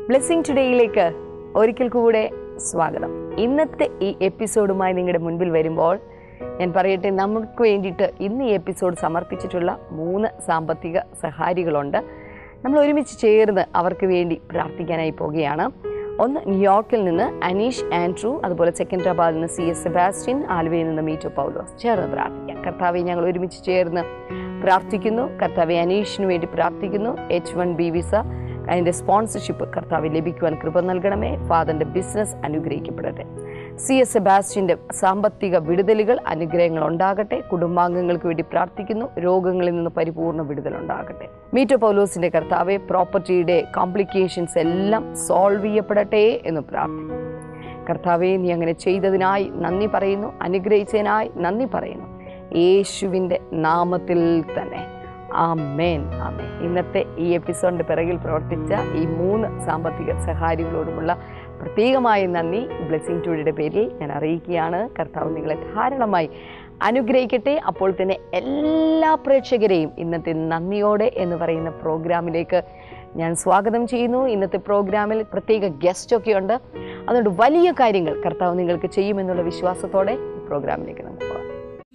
Blessing ടുഡേയിലേക്ക് ഒരിക്കൽ കൂടെ സ്വാഗതം ഇന്നത്തെ ഈ എപ്പിസോഡുമായി നിങ്ങളുടെ മുൻപിൽ വരുമ്പോൾ ഞാൻ പറയട്ടെ നമുക്ക് വേണ്ടിയിട്ട് ഇന്ന് ഈ എപ്പിസോഡ് സമർപ്പിച്ചിട്ടുള്ള മൂന്ന് സാമ്പത്തിക സഹാരികളുണ്ട് നമ്മൾ ഒരുമിച്ച് ചേർന്ന് അവർക്ക് വേണ്ടി പ്രാർത്ഥിക്കാനായി പോവുകയാണ് ഒന്ന് ന്യൂയോർക്കിൽ നിന്ന് അനീഷ് ആൻഡ്രൂ അതുപോലെ സെക്കൻഡറാബാദിൽ നിന്ന് സി എസ് സെബാസ്റ്റ്യൻ ആലുവയിൽ നിന്ന് മീറ്റോ പൗലോസ് ചേർന്ന് പ്രാർത്ഥിക്കാം കർത്താവെ ഞങ്ങൾ ഒരുമിച്ച് ചേർന്ന് പ്രാർത്ഥിക്കുന്നു കർത്താവെ അനീഷിന് വേണ്ടി പ്രാർത്ഥിക്കുന്നു എച്ച് വൺ ബി വിസ അതിൻ്റെ സ്പോൺസർഷിപ്പ് കർത്താവ് ലഭിക്കുവാൻ കൃപ നൽകണമേ ഫാദറിൻ്റെ ബിസിനസ് അനുഗ്രഹിക്കപ്പെടട്ടെ സി എസ് സെബാസ്റ്റ്യൻ്റെ സാമ്പത്തിക വിടുതലുകൾ അനുഗ്രഹങ്ങൾ ഉണ്ടാകട്ടെ കുടുംബാംഗങ്ങൾക്ക് വേണ്ടി പ്രാർത്ഥിക്കുന്നു രോഗങ്ങളിൽ നിന്ന് പരിപൂർണ്ണ വിടുതൽ ഉണ്ടാകട്ടെ മീറ്റോ പൗലോസിൻ്റെ കർത്താവെ പ്രോപ്പർട്ടിയുടെ കോംപ്ലിക്കേഷൻസ് എല്ലാം സോൾവ് ചെയ്യപ്പെടട്ടെ എന്ന് പ്രാർത്ഥിക്കുന്നു കർത്താവെ നീ അങ്ങനെ ചെയ്തതിനായി നന്ദി പറയുന്നു അനുഗ്രഹിച്ചതിനായി നന്ദി പറയുന്നു യേശുവിൻ്റെ നാമത്തിൽ തന്നെ ആമേൻ ആമേൻ ഇന്നത്തെ ഈ എപ്പിസോഡിൻ്റെ പിറകിൽ പ്രവർത്തിച്ച ഈ മൂന്ന് സാമ്പത്തിക സഹാരികളോടുമുള്ള പ്രത്യേകമായ നന്ദി ബ്ലെസ്സിങ് ടൂഡിയുടെ പേരിൽ ഞാൻ അറിയിക്കുകയാണ് കർത്താവ് നിങ്ങളെ ധാരാളമായി അനുഗ്രഹിക്കട്ടെ അപ്പോൾ തന്നെ എല്ലാ പ്രേക്ഷകരെയും ഇന്നത്തെ നന്ദിയോടെ എന്ന് പറയുന്ന പ്രോഗ്രാമിലേക്ക് ഞാൻ സ്വാഗതം ചെയ്യുന്നു ഇന്നത്തെ പ്രോഗ്രാമിൽ പ്രത്യേക ഗസ്റ്റൊക്കെ ഉണ്ട് അതുകൊണ്ട് വലിയ കാര്യങ്ങൾ കർത്താവ് നിങ്ങൾക്ക് ചെയ്യുമെന്നുള്ള വിശ്വാസത്തോടെ ഈ പ്രോഗ്രാമിലേക്ക് നമുക്ക് പോകാം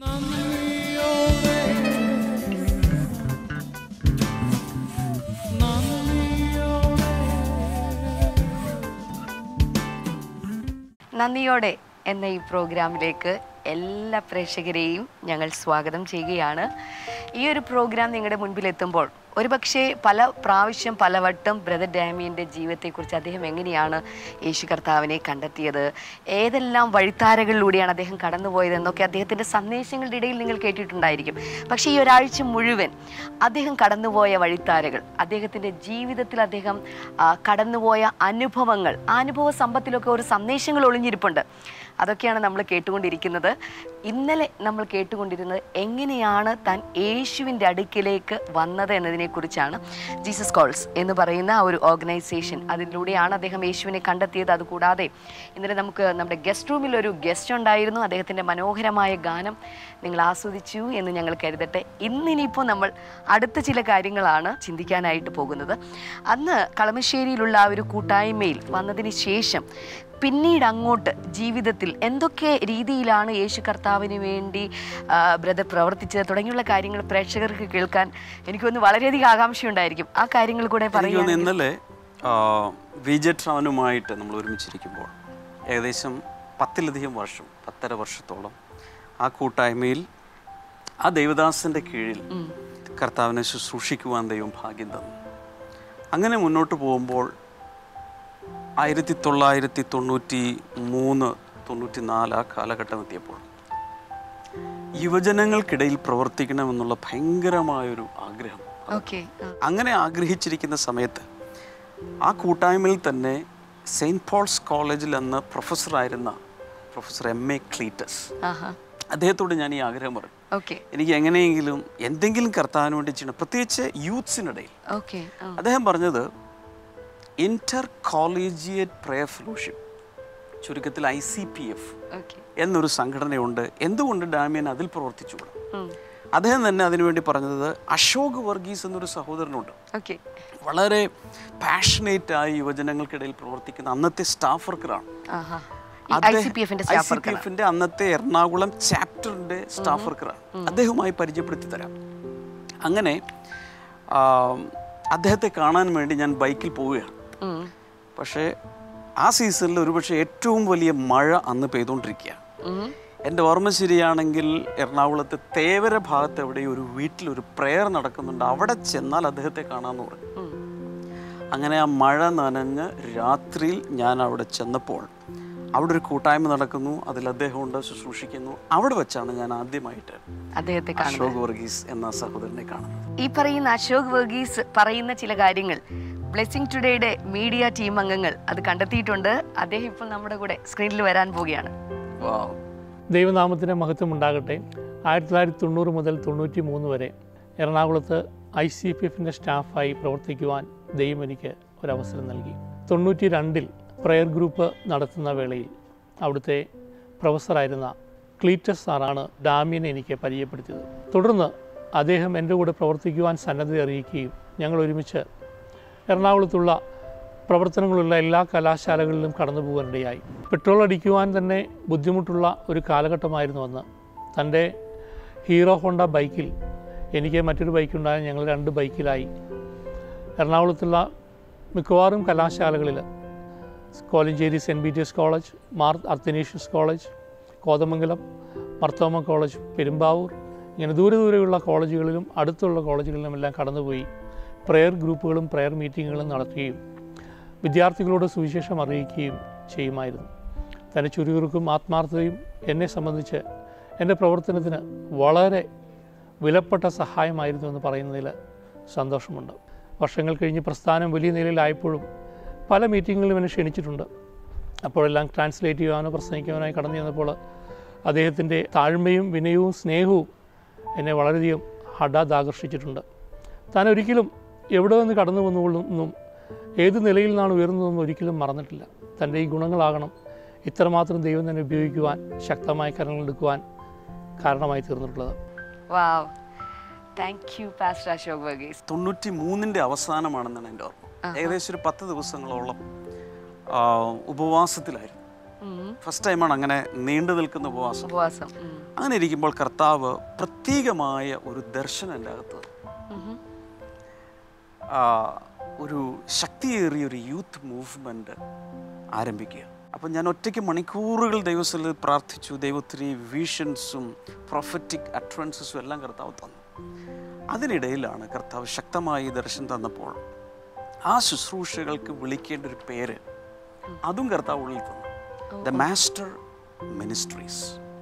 നന്ദിയോടെ എന്ന ഈ പ്രോഗ്രാമിലേക്ക് എല്ലാ പ്രേക്ഷകരെയും ഞങ്ങൾ സ്വാഗതം ചെയ്യുകയാണ് ഈ ഒരു പ്രോഗ്രാം നിങ്ങളുടെ മുൻപിൽ എത്തുമ്പോൾ ഒരുപക്ഷെ പല പ്രാവശ്യം പലവട്ടം ബ്രദർ ഡാമിയൻ്റെ ജീവിതത്തെക്കുറിച്ച് അദ്ദേഹം എങ്ങനെയാണ് യേശു കർത്താവിനെ കണ്ടെത്തിയത് ഏതെല്ലാം വഴിത്താരകളിലൂടെയാണ് അദ്ദേഹം കടന്നുപോയതെന്നൊക്കെ അദ്ദേഹത്തിൻ്റെ സന്ദേശങ്ങളുടെ ഇടയിൽ നിങ്ങൾ കേട്ടിട്ടുണ്ടായിരിക്കും പക്ഷേ ഈ ഒരാഴ്ച മുഴുവൻ അദ്ദേഹം കടന്നുപോയ വഴിത്താരകൾ അദ്ദേഹത്തിൻ്റെ ജീവിതത്തിൽ അദ്ദേഹം ആ, കടന്നുപോയ അനുഭവങ്ങൾ ആ അനുഭവ സമ്പത്തിലൊക്കെ ഒരു സന്ദേശങ്ങൾ ഒളിഞ്ഞിരിപ്പുണ്ട് അതൊക്കെയാണ് നമ്മൾ കേട്ടുകൊണ്ടിരിക്കുന്നത് ഇന്നലെ നമ്മൾ കേട്ടുകൊണ്ടിരുന്നത് എങ്ങനെയാണ് താൻ യേശുവിൻ്റെ അടുക്കിലേക്ക് വന്നത് എന്നതിനെക്കുറിച്ചാണ് ജീസസ് കോൾസ് എന്ന് പറയുന്ന ആ ഒരു ഓർഗനൈസേഷൻ അതിലൂടെയാണ് അദ്ദേഹം യേശുവിനെ കണ്ടെത്തിയത് അതുകൂടാതെ ഇന്നലെ നമുക്ക് നമ്മുടെ ഗസ്റ്റ് റൂമിൽ ഒരു ഗസ്റ്റ് ഉണ്ടായിരുന്നു അദ്ദേഹത്തിൻ്റെ മനോഹരമായ ഗാനം നിങ്ങൾ ആസ്വദിച്ചു എന്ന് ഞങ്ങൾ കരുതട്ടെ ഇന്നിനിപ്പോൾ നമ്മൾ അടുത്ത ചില കാര്യങ്ങളാണ് ചിന്തിക്കാനായിട്ട് പോകുന്നത് അന്ന് കളമശ്ശേരിയിലുള്ള ആ ഒരു കൂട്ടായ്മയിൽ വന്നതിന് ശേഷം പിന്നീട് അങ്ങോട്ട് ജീവിതത്തിൽ എന്തൊക്കെ രീതിയിലാണ് യേശു കർത്താവിന് വേണ്ടി ആ, ബ്രദർ പ്രവർത്തിച്ചത് തുടങ്ങിയുള്ള കാര്യങ്ങൾ പ്രേക്ഷകർക്ക് കേൾക്കാൻ എനിക്കൊന്ന് വളരെയധികം ആകാംക്ഷയുണ്ടായിരിക്കും ആ കാര്യങ്ങൾ കൂടെ എനിക്ക് തോന്നുന്നു പറയുകയാണെങ്കിൽ ഇന്നലെ ആ, വിജയ് ട്രാവനുമായിട്ട് നമ്മൾ ഒരുമിച്ചിരിക്കുമ്പോൾ ഏകദേശം പത്തിലധികം വർഷം പത്തര വർഷത്തോളം ആ കൂട്ടായ്മയിൽ ആ ദൈവദാസൻ്റെ കീഴിൽ കർത്താവിനെ ശുശ്രൂഷിക്കുവാൻ ദൈവം ഭാഗ്യം തന്നു അങ്ങനെ മുന്നോട്ട് പോകുമ്പോൾ ആയിരത്തി തൊള്ളായിരത്തി തൊണ്ണൂറ്റി മൂന്ന് തൊണ്ണൂറ്റി നാല് ആ കാലഘട്ടം എത്തിയപ്പോൾ യുവജനങ്ങൾക്കിടയിൽ പ്രവർത്തിക്കണമെന്നുള്ള ഭയങ്കരമായൊരു ആഗ്രഹം ഓക്കെ അങ്ങനെ ആഗ്രഹിച്ചിരിക്കുന്ന സമയത്ത് ആ കൂട്ടായ്മയിൽ തന്നെ സെയിൻറ്റ് പോൾസ് കോളേജിൽ അന്ന് പ്രൊഫസറായിരുന്ന പ്രൊഫസർ എം എ ക്ലീറ്റസ് ആഹാ അദ്ദേഹത്തോട് ഞാൻ ഈ ആഗ്രഹം പറഞ്ഞു ഓക്കെ എനിക്ക് എങ്ങനെയെങ്കിലും എന്തെങ്കിലും കർത്താവിന് വേണ്ടി ചെയ്യണം പ്രത്യേകിച്ച് യൂത്ത്സിനിടയിൽ ഓക്കെ അദ്ദേഹം പറഞ്ഞത് ഇന്റർ കോളേജിയറ്റ് പ്രയർ ഫെലോഷിപ്പ് ചുരുക്കത്തിൽ I C P F okay എന്നൊരു സംഘടനയുണ്ട് എന്തുകൊണ്ട് ഡാമിയൻ അതിൽ പ്രവർത്തിച്ചുകൂടാ അദ്ദേഹം തന്നെ അതിനുവേണ്ടി പറഞ്ഞത് അശോക് വർഗീസ് എന്നൊരു സഹോദരനുണ്ട് ഓക്കെ വളരെ പാഷനേറ്റ് ആയി യുവജനങ്ങൾക്കിടയിൽ പ്രവർത്തിക്കുന്ന അന്നത്തെ സ്റ്റാഫ് വർക്കറാണ് ആഹാ ഐ സി പി എഫിന്റെ സ്റ്റാഫ് വർക്കർ എഫിന്റെ അന്നത്തെ എറണാകുളം ചാപ്റ്ററിന്റെ സ്റ്റാഫ് വർക്കറാണ് അദ്ദേഹവുമായി പരിചയപ്പെടുത്തി തരാം അങ്ങനെ ആ, അദ്ദേഹത്തെ കാണാൻ വേണ്ടി ഞാൻ ബൈക്കിൽ പോവുകയാണ് പക്ഷേ ആ സീസണിൽ ഒരുപക്ഷെ ഏറ്റവും വലിയ മഴ അന്ന് പെയ്തുകൊണ്ടിരിക്കുകയാണ് എൻ്റെ ഓർമ്മ ശരിയാണെങ്കിൽ എറണാകുളത്ത് തേവര ഭാഗത്ത് എവിടെയോ ഒരു വീട്ടിൽ ഒരു പ്രെയർ നടക്കുന്നുണ്ട് അവിടെ ചെന്നാൽ അദ്ദേഹത്തെ കാണാമെന്ന് പറഞ്ഞു അങ്ങനെ ആ മഴ നനഞ്ഞ് രാത്രിയിൽ ഞാൻ അവിടെ ചെന്നപ്പോൾ അവിടെ ഒരു കൂട്ടായ്മ നടക്കുന്നു അതിൽ അദ്ദേഹമുണ്ട് ശുശ്രൂഷിക്കുന്നു അവിടെ വെച്ചാണ് ഞാൻ ആദ്യമായിട്ട് അദ്ദേഹത്തെ കാണുന്നത് അശോക് വർഗീസ് എന്ന സഹോദരനെ കാണുന്നത് ഈ പറയുന്ന അശോക് വർഗീസ് പറയുന്ന ചില കാര്യങ്ങൾ ബ്ലെസ്സിങ് ടുഡേയുടെ മീഡിയ ടീം അംഗങ്ങൾ അത് കണ്ടെത്തിയിട്ടുണ്ട് അദ്ദേഹം ഇപ്പോൾ നമ്മുടെ കൂടെ സ്ക്രീനിൽ വരാൻ പോവുകയാണ് വാവ്. ദൈവനാമത്തിന് മഹത്വം ഉണ്ടാകട്ടെ ആയിരത്തി തൊള്ളായിരത്തി തൊണ്ണൂറ് മുതൽ തൊണ്ണൂറ്റി മൂന്ന് വരെ എറണാകുളത്ത് ഐ സി പി എഫിൻ്റെ സ്റ്റാഫായി പ്രവർത്തിക്കുവാൻ ദൈവം എനിക്ക് ഒരവസരം നൽകി തൊണ്ണൂറ്റി രണ്ടിൽ പ്രയർ ഗ്രൂപ്പ് നടത്തുന്ന വേളയിൽ അവിടുത്തെ പ്രൊഫസറായിരുന്ന ക്ലീറ്റസ് സാറാണ് ഡാമിയനെ എനിക്ക് പരിചയപ്പെടുത്തിയത് തുടർന്ന് അദ്ദേഹം എൻ്റെ കൂടെ പ്രവർത്തിക്കുവാൻ സന്നദ്ധത അറിയിക്കുകയും ഞങ്ങൾ ഒരുമിച്ച് എറണാകുളത്തുള്ള പ്രവർത്തനങ്ങളുള്ള എല്ലാ കലാശാലകളിലും കടന്നു പോകാനിടയായി പെട്രോൾ അടിക്കുവാൻ തന്നെ ബുദ്ധിമുട്ടുള്ള ഒരു കാലഘട്ടമായിരുന്നു അന്ന് തൻ്റെ ഹീറോ ഹോണ്ട ബൈക്കിൽ എനിക്ക് മറ്റൊരു ബൈക്കുണ്ടായ ഞങ്ങൾ രണ്ട് ബൈക്കിലായി എറണാകുളത്തുള്ള മിക്കവാറും കലാശാലകളിൽ Kolenchery Saint Peter's college Mar Athanasius college Kothamangalam Marthoma college Perumbavoor ഇങ്ങനെ ദൂരെ ദൂരെയുള്ള കോളേജുകളിലും അടുത്തുള്ള കോളേജുകളിലും എല്ലാം കടന്നുപോയി പ്രെയർ ഗ്രൂപ്പുകളും പ്രെയർ മീറ്റിങ്ങുകളും നടത്തുകയും വിദ്യാർത്ഥികളോട് സുവിശേഷം അറിയിക്കുകയും ചെയ്യുമായിരുന്നു തൻ്റെ ചുരുക്കുറുക്കും ആത്മാർത്ഥതയും എന്നെ സംബന്ധിച്ച് എൻ്റെ പ്രവർത്തനത്തിന് വളരെ വിലപ്പെട്ട സഹായമായിരുന്നു എന്ന് പറയുന്നതിൽ സന്തോഷമുണ്ട് വർഷങ്ങൾ കഴിഞ്ഞ് പ്രസ്ഥാനം വലിയ നിലയിലായപ്പോഴും പല മീറ്റിങ്ങുകളിലും എന്നെ ക്ഷണിച്ചിട്ടുണ്ട് അപ്പോഴെല്ലാം ട്രാൻസ്ലേറ്റ് ചെയ്യുവാനോ പ്രസംഗിക്കുവാനായി കടന്നു ചെന്നപ്പോൾ അദ്ദേഹത്തിൻ്റെ താഴ്മയും വിനയവും സ്നേഹവും എന്നെ വളരെയധികം ഹഠാത് ആകർഷിച്ചിട്ടുണ്ട് താൻ ഒരിക്കലും എവിടെ നിന്ന് കടന്നു വന്നുകൊള്ളുന്നും ഏത് നിലയിൽ നിന്നാണ് ഉയർന്നതെന്നും ഒരിക്കലും മറന്നിട്ടില്ല തൻ്റെ ഈ ഗുണങ്ങളാകണം ഇത്രമാത്രം ദൈവം തന്നെ ഉപയോഗിക്കുവാൻ ശക്തമായ കരങ്ങളെടുക്കുവാൻ കാരണമായി തീർന്നിട്ടുള്ളത് wow thank you pastor Ashok Varghese തൊണ്ണൂറ്റി മൂന്നിൻ്റെ അവസാനമാണെന്നാണ് എൻ്റെ ഓർമ്മ ഏകദേശം ഒരു പത്ത് ദിവസങ്ങളോളം ആ, ഉപവാസത്തിലായിരുന്നു ഫസ്റ്റ് ടൈമാണ് അങ്ങനെ നീണ്ടു നിൽക്കുന്ന ഉപവാസം ഉപവാസം ഉം. അങ്ങനെ ഇരിക്കുമ്പോൾ കർത്താവ് പ്രത്യേകമായ ഒരു ദർശനം എൻ്റെ അകത്ത് തന്നു. ഉം. ആ, ഒരു ശക്തിയേറിയ ഒരു യൂത്ത് മൂവ്മെൻറ്റ് ആരംഭിക്കുക അപ്പം ഞാൻ ഒറ്റയ്ക്ക് മണിക്കൂറുകൾ ദൈവസ്ഥലിൽ പ്രാർത്ഥിച്ചു ദൈവത്തിന് വിഷൻസും പ്രൊഫറ്റിക് അട്രൻസസും എല്ലാം കർത്താവ് തന്നു അതിനിടയിലാണ് കർത്താവ് ശക്തമായി ഈ ദർശനം തന്നപ്പോൾ ആ ശുശ്രൂഷകൾക്ക് വിളിക്കേണ്ട ഒരു പേര് അതും കർത്താവ് ഉള്ളിൽ തന്നു the master ministries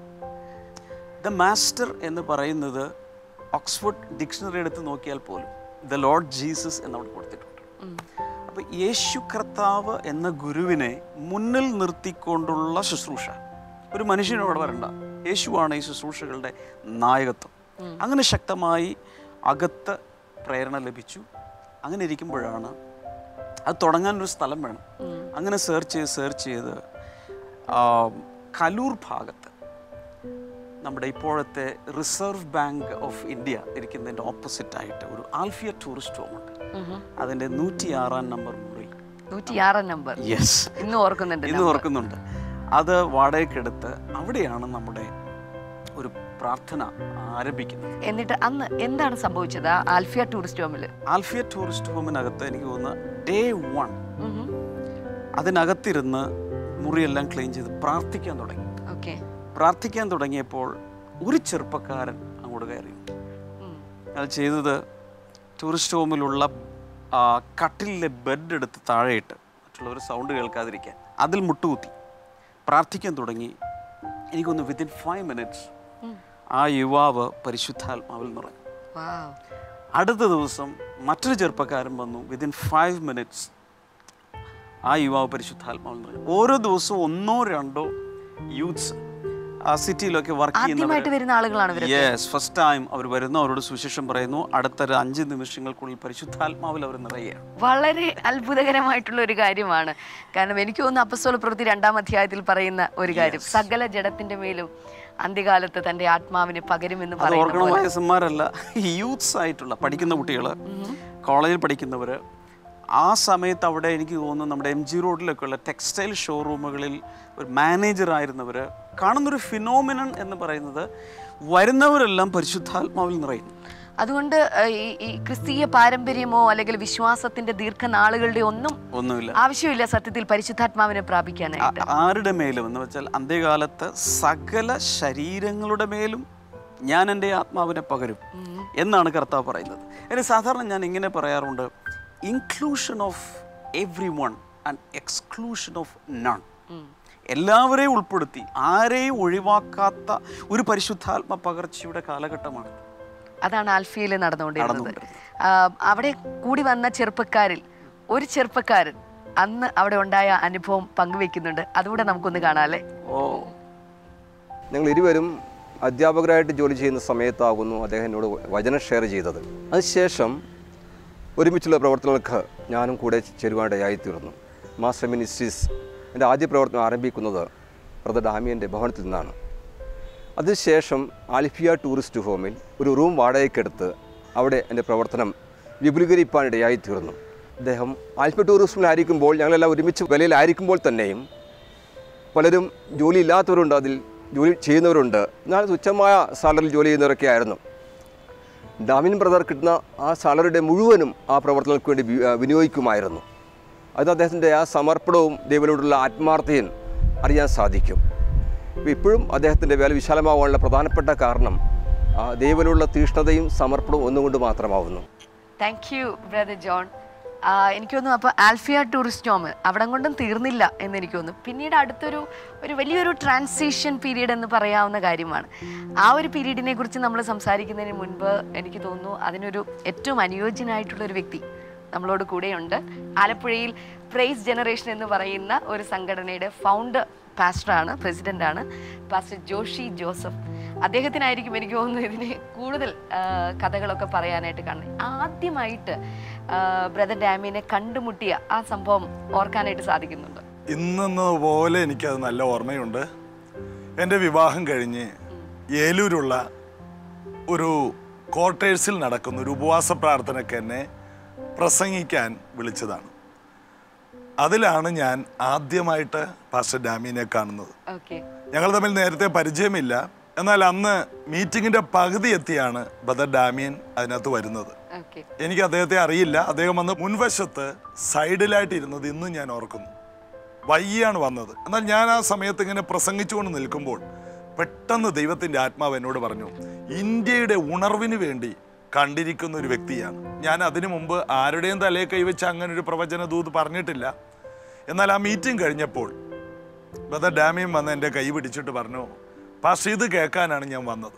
the master എന്ന് പറയുന്നത് ഓക്സ്ഫോർഡ് ഡിക്ഷണറി എടുത്ത് നോക്കിയാൽ പോലും ദ ലോർഡ് ജീസസ് എന്നവിടെ കൊടുത്തിട്ടുണ്ട് അപ്പോൾ യേശു കർത്താവ് എന്ന ഗുരുവിനെ മുന്നിൽ നിർത്തിക്കൊണ്ടുള്ള ശുശ്രൂഷ ഒരു മനുഷ്യനോട് വരണ്ട യേശുവാണ് ഈ ശുശ്രൂഷകളുടെ നായകത്വം അങ്ങനെ ശക്തമായി അകത്ത് പ്രേരണ ലഭിച്ചു അങ്ങനെ ഇരിക്കുമ്പോഴാണ് അത് തുടങ്ങാൻ ഒരു സ്ഥലം വേണം അങ്ങനെ സെർച്ച് ചെയ്ത് സെർച്ച് ചെയ്ത് ആ, കലൂർ ഭാഗത്ത് നമ്മുടെ ഇപ്പോഴത്തെ റിസർവ് ബാങ്ക് ഓഫ് ഇന്ത്യ ഇരിക്കുന്നതിൻ്റെ ഓപ്പോസിറ്റ് ആയിട്ട് ഒരു ആൽഫിയ ടൂറിസ്റ്റ് ഹോം ഉണ്ട് അതിൻ്റെ നൂറ്റി ആറാം നമ്പർ മുറി നൂറ്റിയാറാം നമ്പർ യെസ് ഇന്ന് ഓർക്കുന്നുണ്ട് ഇന്ന് ഓർക്കുന്നുണ്ട് അത് വാടകയ്ക്കെടുത്ത് അവിടെയാണ് നമ്മുടെ ഒരു പ്രാർത്ഥന ആരംഭിക്കുന്നത് എന്നിട്ട് അന്ന് എന്താണ് സംഭവിച്ചത് ആ ആൽഫിയ ടൂറിസ്റ്റ് ഹോമില് ആൽഫിയ ടൂറിസ്റ്റ് ഹോമിനകത്ത് എനിക്ക് തോന്നുന്ന ഡേ വൺ അതിനകത്തിരുന്ന് മുറിയെല്ലാം ക്ലീൻ ചെയ്ത് പ്രാർത്ഥിക്കാൻ തുടങ്ങി ഓക്കെ പ്രാർത്ഥിക്കാൻ തുടങ്ങിയപ്പോൾ ഒരു ചെറുപ്പക്കാരൻ അങ്ങോട്ട് കയറി അത് ചെയ്തത് ടൂറിസ്റ്റ് ഹോമിലുള്ള ആ, കട്ടിലിലെ ബെഡ് എടുത്ത് താഴെയിട്ട് മറ്റുള്ളവർ സൗണ്ട് കേൾക്കാതിരിക്കാൻ അതിൽ മുട്ടുകുത്തി പ്രാർത്ഥിക്കാൻ തുടങ്ങി എനിക്കൊന്ന് വിത്തിൻ ഫൈവ് മിനിറ്റ്സ് ആ യുവാവ് പരിശുദ്ധാത്മാവിൽ നിറഞ്ഞു വാവ് അടുത്ത ദിവസം മറ്റൊരു ചെറുപ്പക്കാരൻ വന്നു വിതിൻ ഫൈവ് മിനിറ്റ്സ് ആ യുവാവ് പരിശുദ്ധാത്മാവിൽ നിറഞ്ഞു ഓരോ ദിവസവും ഒന്നോ രണ്ടോ യൂത്ത്സ് ആ സിറ്റിയിലൊക്കെ വർക്ക് ആദ്യമായിട്ട് ചെയ്യുന്നവർ വരുന്ന ആളുകളാണ് ഇവര് യെസ് ഫസ്റ്റ് ടൈം അവർ വരുന്നു അവരോട് സുശേഷം പറയുന്നു അടുത്ത ഒരു അഞ്ച് നിമിഷങ്ങൾക്കുള്ളിൽ പരിശുദ്ധാത്മാവിൽ അവർ നിറയുകയാണ് വളരെ അത്ഭുതകരമായിട്ടുള്ള ഒരു കാര്യമാണ് കാരണം എനിക്ക് തോന്നുന്നു അപ്പസ്തോല പ്രവൃത്തി രണ്ടാം അധ്യായത്തിൽ പറയുന്ന ഒരു കാര്യം സകല ജഡത്തിന്റെ മേലും അന്ത്യകാലത്ത് തന്റെ ആത്മാവിനെ പകരുമെന്ന് അത് പറയുന്ന ഓർഗണ പോലെ വയസ്സന്മാരല്ല യൂത്ത്സ് ആയിട്ടുള്ള പഠിക്കുന്ന കുട്ടികൾ കോളേജിൽ പഠിക്കുന്നവർ ആ സമയത്ത് അവിടെ എനിക്ക് തോന്നുന്നു നമ്മുടെ എം ജി റോഡിലൊക്കെ ഉള്ള ടെക്സ്റ്റൈൽ ഷോറൂമുകളിൽ ഒരു മാനേജർ ആയിരുന്നവർ കാണുന്നൊരു ഫിനോമിനൺ എന്ന് പറയുന്നത് വരുന്നവരെല്ലാം പരിശുദ്ധാത്മാവിൽ നിറയും അതുകൊണ്ട് ഏഹ്, ഈ ഈ ക്രിസ്തീയ പാരമ്പര്യമോ അല്ലെങ്കിൽ വിശ്വാസത്തിന്റെ ദീർഘനാളുകളുടെ ഒന്നും ഒന്നുമില്ല ആവശ്യമില്ല സത്യത്തിൽ പരിശുദ്ധാത്മാവിനെ പ്രാപിക്കാനായിട്ട് ആ- ആരുടെ മേലും എന്ന് വെച്ചാൽ അന്ത്യകാലത്ത് സകല ശരീരങ്ങളുടെ മേലും ഞാൻ എൻ്റെ ആത്മാവിനെ പകരും എന്നാണ് കർത്താവ് പറയുന്നത് എന്നെ സാധാരണ ഞാൻ ഇങ്ങനെ പറയാറുണ്ട് inclusion of everyone and exclusion of none എല്ലാവരെയും ഉൾപ്പെടുത്തി ആരെയും ഒഴിവാക്കാത്ത ഒരു പരിശുദ്ധാത്മ പകർച്ചയുടെ കാലഘട്ടമാണ് അതാണ് ആൽഫിയയിൽ നടന്നുകൊണ്ടിരുന്നത് നടന്നുകൊണ്ടിരുന്നത്. ആ, അവിടെ കൂടി വന്ന ചെറുപ്പക്കാരിൽ ഒരു ചെറുപ്പക്കാരൻ അന്ന് അവിടെ ഉണ്ടായ അനുഭവം പങ്കുവെക്കുന്നുണ്ട് അതുകൂടെ നമുക്കൊന്ന് കാണാല്ലേ ഓ ഞങ്ങൾ ഇരുവരും അധ്യാപകരായിട്ട് ജോലി ചെയ്യുന്ന സമയത്താകുന്നു അദ്ദേഹം എന്നോട് വചനം ഷെയർ ചെയ്തത് അതിനുശേഷം ഒരുമിച്ചുള്ള പ്രവർത്തനങ്ങൾക്ക് ഞാനും കൂടെ ചേരുവാനിടയായിത്തീർന്നു മാസ്റ്റർ മിനിസ്ട്രീസ് എൻ്റെ ആദ്യ പ്രവർത്തനം ആരംഭിക്കുന്നത് ബ്രദർ ഡാമിയൻ്റെ ഭവനത്തിൽ നിന്നാണ് അതിനുശേഷം ആൽഫിയ ടൂറിസ്റ്റ് ഹോമിൽ ഒരു റൂം വാടകയ്ക്കെടുത്ത് അവിടെ എൻ്റെ പ്രവർത്തനം വിപുലീകരിപ്പാനിടയായിത്തീർന്നു അദ്ദേഹം ആൽഫ ടൂറിസത്തിലായിരിക്കുമ്പോൾ ഞങ്ങളെല്ലാം ഒരുമിച്ച് വിലയിലായിരിക്കുമ്പോൾ തന്നെയും പലരും ജോലി ഇല്ലാത്തവരുണ്ട് അതിൽ ജോലി ചെയ്യുന്നവരുണ്ട് എന്നാൽ തുച്ഛമായ സാലറിയിൽ ജോലി ചെയ്യുന്നവരൊക്കെ ആയിരുന്നു ഡാമിൻ ബ്രദർ കിട്ടുന്ന ആ സാലറിയുടെ മുഴുവനും ആ പ്രവർത്തനങ്ങൾക്ക് വേണ്ടി വി- ആ, വിനിയോഗിക്കുമായിരുന്നു അത് അദ്ദേഹത്തിൻ്റെ ആ സമർപ്പണവും ദൈവനോടുള്ള ആത്മാർത്ഥതയും അറിയാൻ സാധിക്കും ഇപ്പം ഇപ്പോഴും അദ്ദേഹത്തിൻ്റെ വേല വിശാലമാവാനുള്ള പ്രധാനപ്പെട്ട കാരണം ആ ദൈവനോടുള്ള തീഷ്ണതയും സമർപ്പണവും ഒന്നുകൊണ്ട് മാത്രമാവുന്നു താങ്ക് യു ബ്രദർ ജോൺ ആ, എനിക്ക് തോന്നുന്നു അപ്പോൾ ആൽഫിയ ടൂറിസ്റ്റ് ഹോം അവിടം കൊണ്ടും തീർന്നില്ല എന്ന് എനിക്ക് തോന്നുന്നു പിന്നീട് അടുത്തൊരു ഒരു വലിയൊരു ട്രാൻസിഷൻ പീരീഡ് എന്ന് പറയാവുന്ന കാര്യമാണ് ആ ഒരു പീരീഡിനെ കുറിച്ച് നമ്മൾ സംസാരിക്കുന്നതിന് മുൻപ് എനിക്ക് തോന്നുന്നു അതിനൊരു ഏറ്റവും അനുയോജ്യനായിട്ടുള്ള ഒരു വ്യക്തി നമ്മളോട് കൂടെയുണ്ട് ആലപ്പുഴയിൽ പ്രൈസ് ജനറേഷൻ എന്ന് പറയുന്ന ഒരു സംഘടനയുടെ ഫൗണ്ടർ പാസ്റ്ററാണ് പ്രസിഡന്റാണ് പാസ്റ്റർ ജോഷി ജോസഫ് അദ്ദേഹത്തിനായിരിക്കും എനിക്ക് തോന്നുന്നു ഇതിന് കൂടുതൽ ആ, കഥകളൊക്കെ പറയാനായിട്ട് കാണുന്നത് ആദ്യമായിട്ട് ബ്രദർ ഡാമിനെ കണ്ടുമുട്ടിയ ആ സംഭവം ഓർക്കാനായിട്ട് സാധിക്കുന്നുണ്ട് ഇന്നെന്ന പോലെ എനിക്കത് നല്ല ഓർമ്മയുണ്ട് എൻ്റെ വിവാഹം കഴിഞ്ഞ് ഏലൂരുള്ള ഒരു ക്വാർട്ടേഴ്സിൽ നടക്കുന്ന ഒരു ഉപവാസ പ്രാർത്ഥനയ്ക്ക് എന്നെ പ്രസംഗിക്കാൻ വിളിച്ചതാണ് അതിലാണ് ഞാൻ ആദ്യമായിട്ട് പാസ്റ്റർ ഡാമിനെ കാണുന്നത് ഓക്കെ ഞങ്ങൾ തമ്മിൽ നേരത്തെ പരിചയമില്ല എന്നാൽ അന്ന് മീറ്റിങ്ങിന്റെ പകുതി എത്തിയാണ് ബദർ ഡാമിയൻ അതിനകത്ത് വരുന്നത് ഓക്കെ എനിക്ക് അദ്ദേഹത്തെ അറിയില്ല അദ്ദേഹം വന്ന് മുൻവശത്ത് സൈഡിലായിട്ട് ഇരുന്നത് ഇന്നും ഞാൻ ഓർക്കുന്നു വയ്യാണ് വന്നത് എന്നാൽ ഞാൻ ആ സമയത്ത് ഇങ്ങനെ പ്രസംഗിച്ചുകൊണ്ട് നിൽക്കുമ്പോൾ പെട്ടെന്ന് ദൈവത്തിന്റെ ആത്മാവ് എന്നോട് പറഞ്ഞു ഇന്ത്യയുടെ ഉണർവിന് വേണ്ടി കണ്ടിരിക്കുന്ന ഒരു വ്യക്തിയാണ് ഞാൻ അതിനു മുമ്പ് ആരുടെയും തലയെ കൈവച്ച് അങ്ങനെ ഒരു പ്രവചന ദൂത് പറഞ്ഞിട്ടില്ല എന്നാൽ ആ മീറ്റിംഗ് കഴിഞ്ഞപ്പോൾ ബദർ ഡാമിയും വന്ന് എൻ്റെ കൈ പിടിച്ചിട്ട് പറഞ്ഞു പാസ്റ്റർ ഇത് കേൾക്കാനാണ് ഞാൻ വന്നത്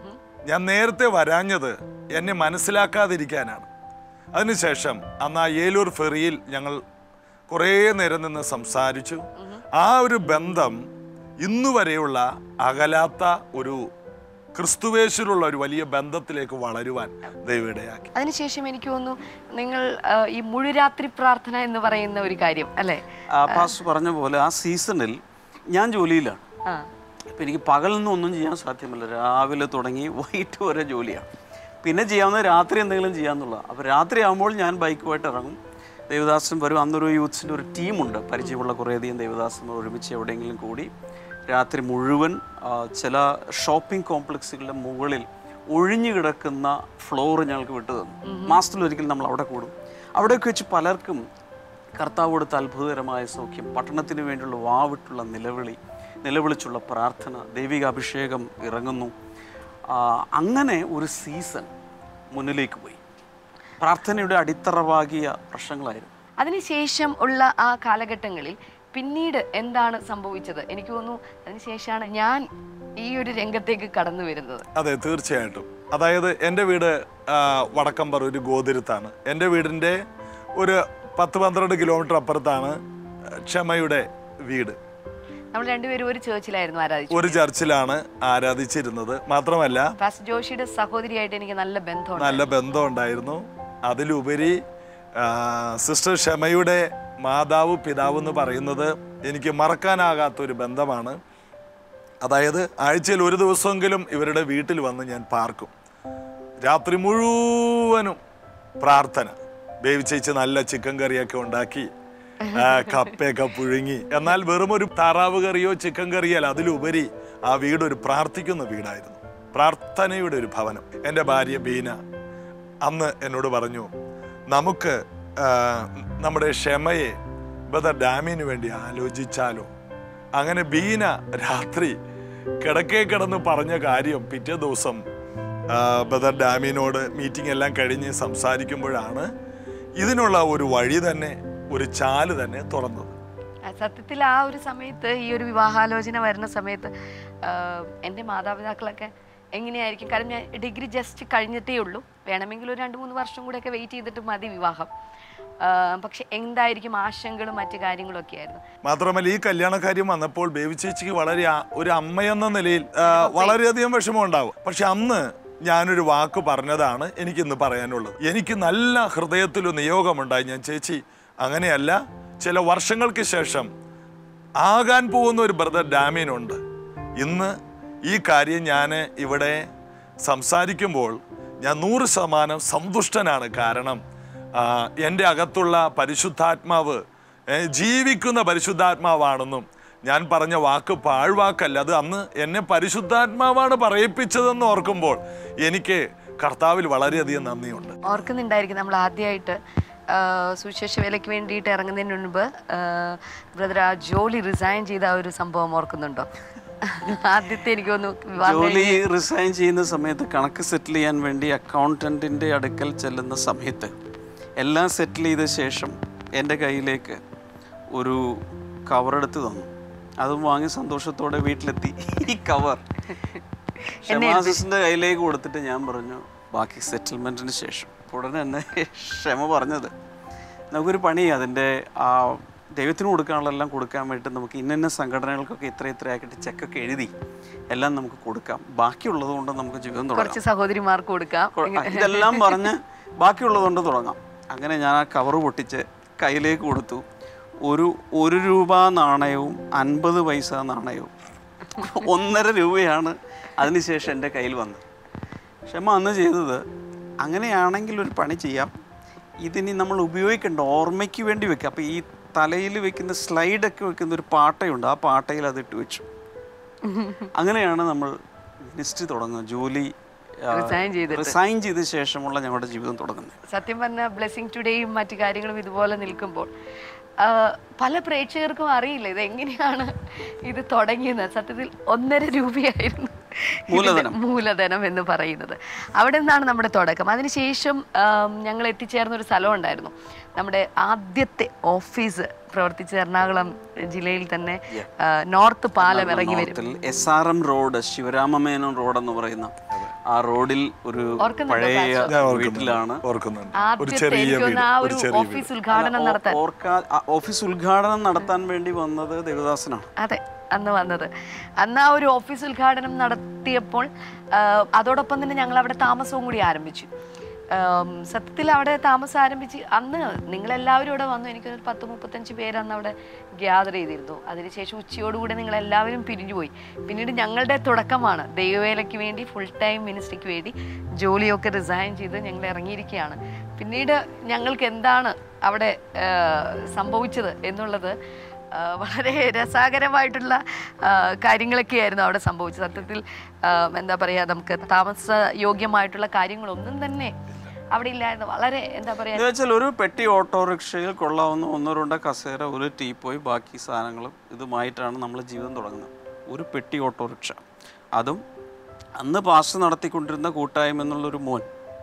ഞാൻ നേരത്തെ വരാഞ്ഞത് എന്നെ മനസ്സിലാക്കാതിരിക്കാനാണ് അതിനുശേഷം അന്ന് ആ ഏലൂർ ഫെറിയിൽ ഞങ്ങൾ കുറേ നേരം നിന്ന് സംസാരിച്ചു ആ ഒരു ബന്ധം ഇന്നുവരെയുള്ള അകലാത്ത ഒരു ക്രിസ്തുവേശിലുള്ള ഒരു വലിയ ബന്ധത്തിലേക്ക് വളരുവാൻ ദൈവയിടയാക്കി അതിനുശേഷം എനിക്ക് തോന്നുന്നു നിങ്ങൾ ആ, ഈ മുഴുരാത്രി പ്രാർത്ഥന എന്ന് പറയുന്ന ഒരു കാര്യം അല്ലേ ആ പാസ്റ്റർ പറഞ്ഞ പോലെ ആ സീസണിൽ ഞാൻ ജോലിയിലാണ് ആ അപ്പം എനിക്ക് പകലൊന്നും ഒന്നും ചെയ്യാൻ സാധ്യമല്ല രാവിലെ തുടങ്ങി വൈകിട്ട് വരെ ജോലിയാണ് പിന്നെ ചെയ്യാവുന്ന രാത്രി എന്തെങ്കിലും ചെയ്യാന്നുള്ളത് അപ്പോൾ രാത്രി ആകുമ്പോൾ ഞാൻ ബൈക്കുമായിട്ട് ഇറങ്ങും ദേവദാസൻ വരും അന്നൊരു യൂത്ത്സിൻ്റെ ഒരു ടീമുണ്ട് പരിചയമുള്ള കുറേയധികം ദേവദാസന്മാർ ഒരുമിച്ച് എവിടെയെങ്കിലും കൂടി രാത്രി മുഴുവൻ ആ, ചില ഷോപ്പിംഗ് കോംപ്ലക്സുകളുടെ മുകളിൽ ഒഴിഞ്ഞു കിടക്കുന്ന ഫ്ലോർ ഞങ്ങൾക്ക് വിട്ടു തന്നു മാസത്തിൽ ഒരിക്കൽ നമ്മൾ അവിടെ കൂടും അവിടെയൊക്കെ വെച്ച് പലർക്കും കർത്താവ് കൊടുത്ത അത്ഭുതകരമായ സൗഖ്യം പട്ടണത്തിന് വേണ്ടിയുള്ള വാവിട്ടുള്ള നിലവിളി നിലവിളിച്ചുള്ള പ്രാർത്ഥന ദൈവിക അഭിഷേകം ഇറങ്ങുന്നു ആ, അങ്ങനെ ഒരു സീസൺ മുന്നിലേക്ക് പോയി പ്രാർത്ഥനയുടെ അടിത്തറവാകിയ പ്രശ്നങ്ങളായിരുന്നു അതിനുശേഷം ഉള്ള ആ കാലഘട്ടങ്ങളിൽ പിന്നീട് എന്താണ് സംഭവിച്ചത് എനിക്ക് തോന്നുന്നു അതിനുശേഷമാണ് ഞാൻ ഈ ഒരു രംഗത്തേക്ക് കടന്നു വരുന്നത് അതെ തീർച്ചയായിട്ടും അതായത് എൻ്റെ വീട് ആ, വടക്കമ്പർ ഒരു ഗോതിരത്താണ് എൻ്റെ വീടിൻ്റെ ഒരു പത്ത് പന്ത്രണ്ട് കിലോമീറ്റർ അപ്പുറത്താണ് ക്ഷമയുടെ വീട് നമ്മൾ രണ്ടുപേരും ഒരു ചേർച്ചിലായിരുന്നു ആരാധിച്ചു ഒരു ചർച്ചിലാണ് ആരാധിച്ചിരുന്നത് മാത്രമല്ല പാസ്റ്റർ ജോഷിയുടെ സഹോദരിയായിട്ട് എനിക്ക് നല്ല ബന്ധമുണ്ട് നല്ല ബന്ധം ഉണ്ടായിരുന്നു അതിലുപരി ആ, സിസ്റ്റർ ക്ഷമയുടെ മാതാവ് പിതാവ് എന്ന് പറയുന്നത് എനിക്ക് മറക്കാനാകാത്ത ഒരു ബന്ധമാണ് അതായത് ആഴ്ചയിൽ ഒരു ദിവസമെങ്കിലും ഇവരുടെ വീട്ടിൽ വന്ന് ഞാൻ പാർക്കും രാത്രി മുഴുവനും പ്രാർത്ഥന വേവിച്ചേച്ച് നല്ല ചിക്കൻ കറിയൊക്കെ ഉണ്ടാക്കി ആ, കപ്പയൊക്കെ പുഴുങ്ങി എന്നാൽ വെറും ഒരു താറാവ് കറിയോ ചിക്കൻ കറിയോ അല്ല അതിലുപരി ആ വീട് ഒരു പ്രാർത്ഥിക്കുന്ന വീടായിരുന്നു പ്രാർത്ഥനയുടെ ഒരു ഭവനം എൻ്റെ ഭാര്യ ബീന അന്ന് എന്നോട് പറഞ്ഞു നമുക്ക് ആ, നമ്മുടെ ക്ഷമയെ ബദർ ഡാമിന് വേണ്ടി ആലോചിച്ചാലോ അങ്ങനെ ബീന രാത്രി കിടക്കേ കിടന്ന് പറഞ്ഞ കാര്യം പിറ്റേ ദിവസം ആ, ബദർ ഡാമിനോട് മീറ്റിംഗ് എല്ലാം കഴിഞ്ഞ് സംസാരിക്കുമ്പോഴാണ് ഇതിനുള്ള ഒരു വഴി തന്നെ ഒരു ചാല് തന്നെ തുറന്നത് ആ, സത്യത്തിൽ ആ ഒരു സമയത്ത് ഈ ഒരു വിവാഹാലോചന വരുന്ന സമയത്ത് ആ, എൻ്റെ മാതാപിതാക്കളൊക്കെ എങ്ങനെയായിരിക്കും കാരണം ഞാൻ ഡിഗ്രി ജസ്റ്റ് കഴിഞ്ഞിട്ടേ ഉള്ളൂ വേണമെങ്കിൽ ഒരു രണ്ട് മൂന്ന് വർഷം കൂടെയൊക്കെ വെയിറ്റ് ചെയ്തിട്ട് മതി വിവാഹം ആ, പക്ഷെ എന്തായിരിക്കും ആശങ്കകളും മറ്റു കാര്യങ്ങളും ഒക്കെ ആയിരുന്നു മാത്രമല്ല ഈ കല്യാണക്കാര്യം വന്നപ്പോൾ ബേബി ചേച്ചിക്ക് വളരെ ആ- ഒരു അമ്മയെന്ന നിലയിൽ ആ, വളരെയധികം വിഷമം ഉണ്ടാവും പക്ഷെ അന്ന് ഞാനൊരു വാക്ക് പറഞ്ഞതാണ് എനിക്കിന്ന് പറയാനുള്ളത് എനിക്ക് നല്ല ഹൃദയത്തിലൊരു നിയോഗമുണ്ടായി ഞാൻ ചേച്ചി അങ്ങനെയല്ല ചില വർഷങ്ങൾക്ക് ശേഷം ആകാൻ പോകുന്ന ഒരു ബ്രദർ ഡാമിനുണ്ട് ഇന്ന് ഈ കാര്യം ഞാൻ ഇവിടെ സംസാരിക്കുമ്പോൾ ഞാൻ നൂറ് ശതമാനം സന്തുഷ്ടനാണ് കാരണം ആ, എൻ്റെ അകത്തുള്ള പരിശുദ്ധാത്മാവ് ഏ, ജീവിക്കുന്ന പരിശുദ്ധാത്മാവാണെന്നും ഞാൻ പറഞ്ഞ വാക്ക് പാഴ്വാക്കല്ല അത് അന്ന് എന്നെ പരിശുദ്ധാത്മാവാണ് പറയിപ്പിച്ചതെന്ന് ഓർക്കുമ്പോൾ എനിക്ക് കർത്താവിൽ വളരെയധികം നന്ദിയുണ്ട് ഓർക്കുന്നുണ്ടായിരിക്കും നമ്മൾ ആദ്യമായിട്ട് സുവിശേഷ വേലയ്ക്ക് വേണ്ടിയിട്ട് ഇറങ്ങുന്നതിന് മുൻപ് ബ്രദർ ആ ജോലി റിസൈൻ ചെയ്ത ആ ഒരു സംഭവം ഓർക്കുന്നുണ്ടോ ആദ്യത്തെ എനിക്ക് തോന്നുന്നു വിവാഹം ജോലി റിസൈൻ ചെയ്യുന്ന സമയത്ത് കണക്ക് സെറ്റിൽ ചെയ്യാൻ വേണ്ടി അക്കൗണ്ടൻറ്റിൻ്റെ അടുക്കൽ ചെല്ലുന്ന സമയത്ത് എല്ലാം സെറ്റിൽ ചെയ്ത ശേഷം എൻ്റെ കയ്യിലേക്ക് ഒരു കവർ എടുത്ത് തന്നു അതും വാങ്ങി സന്തോഷത്തോടെ വീട്ടിലെത്തി ഈ കവർ ഷമാസിൻ്റെ കയ്യിലേക്ക് കൊടുത്തിട്ട് ഞാൻ പറഞ്ഞു ബാക്കി സെറ്റിൽമെൻറ്റിന് ശേഷം ഉടനെ തന്നെ ക്ഷമ പറഞ്ഞത് നമുക്കൊരു പണി അതിൻ്റെ ആ ദൈവത്തിന് കൊടുക്കാനുള്ളതെല്ലാം കൊടുക്കാൻ വേണ്ടിയിട്ട് നമുക്ക് ഇന്ന ഇന്ന സംഘടനകൾക്കൊക്കെ ഇത്ര ഇത്ര ആക്കിയിട്ട് ചെക്കൊക്കെ എഴുതി എല്ലാം നമുക്ക് കൊടുക്കാം ബാക്കിയുള്ളത് കൊണ്ട് നമുക്ക് ജീവിതം തുടങ്ങാം കുറച്ച് സഹോദരിമാർക്ക് കൊടുക്കാം കൊ- ആ, ഇതെല്ലാം പറഞ്ഞ് ബാക്കിയുള്ളത് കൊണ്ട് തുടങ്ങാം അങ്ങനെ ഞാൻ ആ കവർ പൊട്ടിച്ച് കയ്യിലേക്ക് കൊടുത്തു ഒരു ഒരു രൂപ നാണയവും അൻപത് പൈസ നാണയവും ഒന്നര രൂപയാണ് അതിനുശേഷം എൻ്റെ കയ്യിൽ വന്നത് ക്ഷമ അന്ന് ചെയ്തത് അങ്ങനെയാണെങ്കിൽ ഒരു പണി ചെയ്യാം ഇതിനി നമ്മൾ ഉപയോഗിക്കേണ്ട ഓർമ്മയ്ക്ക് വേണ്ടി വെക്കുക അപ്പോൾ ഈ തലയിൽ വെക്കുന്ന സ്ലൈഡൊക്കെ വെക്കുന്ന ഒരു പാട്ടയുണ്ട് ആ പാട്ടയിൽ അത് ഇട്ട് വെച്ചു അങ്ങനെയാണ് നമ്മൾ മിനിസ്ട്രി തുടങ്ങുന്നത് ജോലി ആ, Resign ചെയ്തിട്ട്. റിസൈൻ ചെയ്ത ശേഷമുള്ള ഞങ്ങളുടെ ജീവിതം തുടങ്ങുന്നത് സത്യം പറഞ്ഞ ബ്ലെസ്സിങ് ടുഡേയും മറ്റു കാര്യങ്ങളും ഇതുപോലെ നിൽക്കുമ്പോൾ ആ, പല പ്രേക്ഷകർക്കും അറിയില്ല ഇത് എങ്ങനെയാണ് ഇത് തുടങ്ങിയത് സത്യത്തിൽ ഒന്നര രൂപയായിരുന്നു ഇതിന്റെ മൂലധനം. മൂലധനം എന്ന് പറയുന്നത് അവിടെ നിന്നാണ് നമ്മുടെ തുടക്കം അതിനുശേഷം ആം, ഞങ്ങൾ എത്തിച്ചേർന്ന ഒരു സ്ഥലം ഉണ്ടായിരുന്നു നമ്മുടെ ആദ്യത്തെ ഓഫീസ് പ്രവർത്തിച്ച എറണാകുളം ജില്ലയിൽ തന്നെ ആ, നോർത്ത് പാലം ഇറങ്ങി വരും S R M road Sivaramamenon road എന്ന് പറയുന്ന ആ റോഡിൽ ഒരു ഓർക്കുന്നുണ്ടോ പഴയ ഞാൻ ഓർക്കുന്നുണ്ട് വീട്ടിലാണ് ഓർക്കുന്നുണ്ട് ഒരു ആദ്യത്തെ ചെറിയ എനിക്ക് വീട് തോന്നുന്നു ആ ഒരു ഒരു ചെറിയ വീട് ഓഫീസ് ഉദ്ഘാടനം നടത്താൻ ഓർക്കാ ആ ഓഫീസ് ഉദ്ഘാടനം നടത്താൻ വേണ്ടി വന്നത് ദേവദാസനാണ് അതെ അന്ന് വന്നത് അന്ന് ആ ഒരു ഓഫീസ് ഉദ്ഘാടനം നടത്തിയപ്പോൾ ആ, അതോടൊപ്പം തന്നെ ഞങ്ങൾ അവിടെ താമസവും കൂടി ആരംഭിച്ചു ആം, സത്യത്തിൽ അവിടെ താമസം ആരംഭിച്ച് അന്ന് നിങ്ങളെല്ലാവരും ഇവിടെ വന്നു എനിക്ക് ഒരു പത്ത് മുപ്പത്തഞ്ച് പേര് അന്ന് അവിടെ ഗ്യാദർ ചെയ്തിരുന്നു അതിനുശേഷം ഉച്ചയോടുകൂടി നിങ്ങൾ എല്ലാവരും പിരിഞ്ഞുപോയി പിന്നീട് ഞങ്ങളുടെ തുടക്കമാണ് ദൈവവേലയ്ക്ക് വേണ്ടി ഫുൾ ടൈം മിനിസ്ട്രിക്ക് വേണ്ടി ജോലിയൊക്കെ റിസൈൻ ചെയ്ത് ഞങ്ങൾ ഇറങ്ങിയിരിക്കുകയാണ് പിന്നീട് ഞങ്ങൾക്ക് എന്താണ് അവിടെ ആ, സംഭവിച്ചത് എന്നുള്ളത് ആ, വളരെ രസകരമായിട്ടുള്ള ആ, കാര്യങ്ങളൊക്കെയായിരുന്നു അവിടെ സംഭവിച്ചത് സത്യത്തിൽ ആ, എന്താ പറയുക നമുക്ക് താമസ യോഗ്യമായിട്ടുള്ള കാര്യങ്ങളൊന്നും തന്നെ അവിടെ ഇല്ലായിരുന്നു വളരെ എന്താ പറയുക എന്ന് വെച്ചാൽ ഒരു പെട്ടി ഓട്ടോറിക്ഷയിൽ കൊള്ളാവുന്ന ഒന്നോ രണ്ടോ കസേര ഒരു ടീപ്പോയി ബാക്കി സാധനങ്ങളും ഇതുമായിട്ടാണ് നമ്മൾ ജീവിതം തുടങ്ങുന്നത് ഒരു പെട്ടി ഓട്ടോറിക്ഷ അതും അന്ന് പാസ് നടത്തിക്കൊണ്ടിരുന്ന കൂട്ടായ്മ എന്നുള്ളൊരു മോൻ